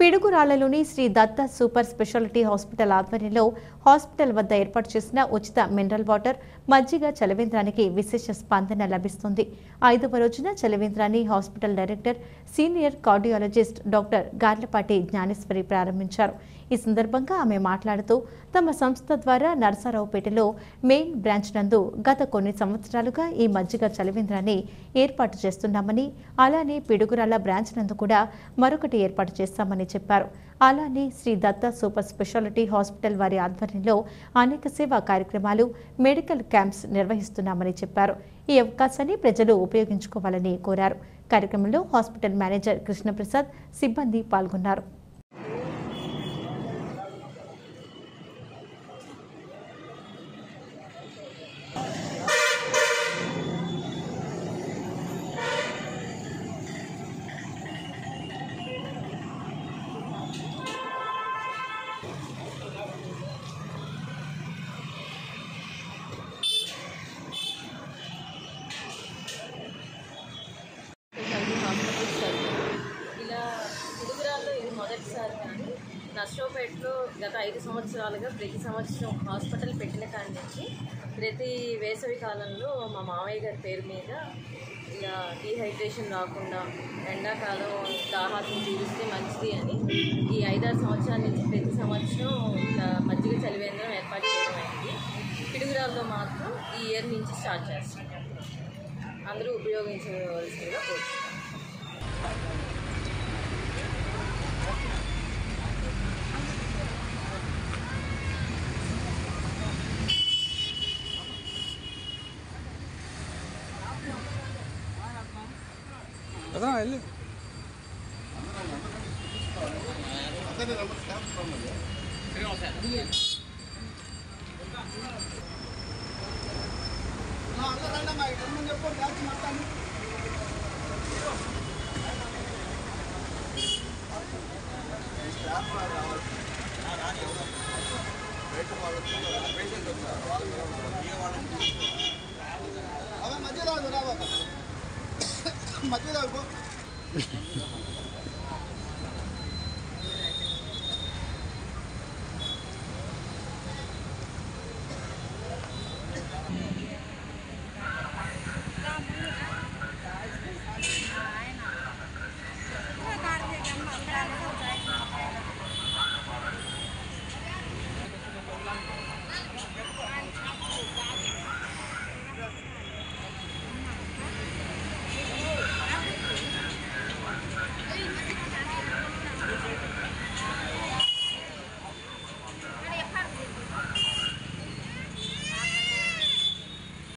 పిడుగురాళ్లలోని Shri Datta super speciality hospital ఆధ్వర్యంలో hospital వద్ద ఏర్పాటు చేసిన ఉచిత మినరల్ వాటర్ మజ్జిగ చలవేంద్రానికి విశేష స్పందన లభిస్తుంది ఐదవ రోజున చలవేంద్రాన్ని hospital director senior cardiologist doctor Garlapati Jnaneshwari ప్రారంభించారు ఈ సందర్భంగా ఆమె మాట్లాడుతూ తమ సంస్థ ద్వారా నరసరావుపేటలో మెయిన్ బ్రాంచ్ నందు గత కొన్ని సంవత్సరాలుగా ఈ మజ్జిగ చలవేంద్రాన్ని ఏర్పాటు చేస్తున్నామని అలానే పిడుగురాల బ్రాంచ్ నందు కూడా మరొకటి ఏర్పాటు చేస్తామని చెప్పారు అలానే Shri Datta super speciality hospital వారి ఆధ్వర్యంలో అనేక సేవా కార్యక్రమాలు మెడికల్ క్యాంప్స్ నిర్వహిస్తున్నామని చెప్పారు ఈ అవకాశాన్ని ప్రజలు ఉపయోగించుకోవాలని కోరారు కార్యక్రమంలో హాస్పిటల్ మేనేజర్ కృష్ణప్రసాద్ సిబ్బంది పాల్గొన్నారు స్పెషాలిటీ హాస్పిటల్స్ జరిగాయి ఇలా పిడుగురాల్లో ఇది మొదటిసారి కానీ నర్సోపేటలో గత ఐదు సంవత్సరాలుగా ప్రతి సంవత్సరం హాస్పిటల్ పెట్టిన కాడి నుంచి ప్రతి వేసవి కాలంలో మా మామయ్య గారి పేరు మీద ఇలా డీహైడ్రేషన్ రాకుండా ఎండాకాలం దాహాసం తీరిస్తే మంచిది అని ఈ ఐదారు సంవత్సరాల నుంచి ప్రతి సంవత్సరం ఇలా మజ్జిగ చలివేంద్రం ఏర్పాటు చేయడం అయింది పిడుగురాల్లో మాత్రం ఈ ఇయర్ నుంచి స్టార్ట్ చేస్తాం అందరూ ఉపయోగించవలసిందిగా కోరుతున్నాను అదా వెళ్ళి మధ్యలో మధ్యలో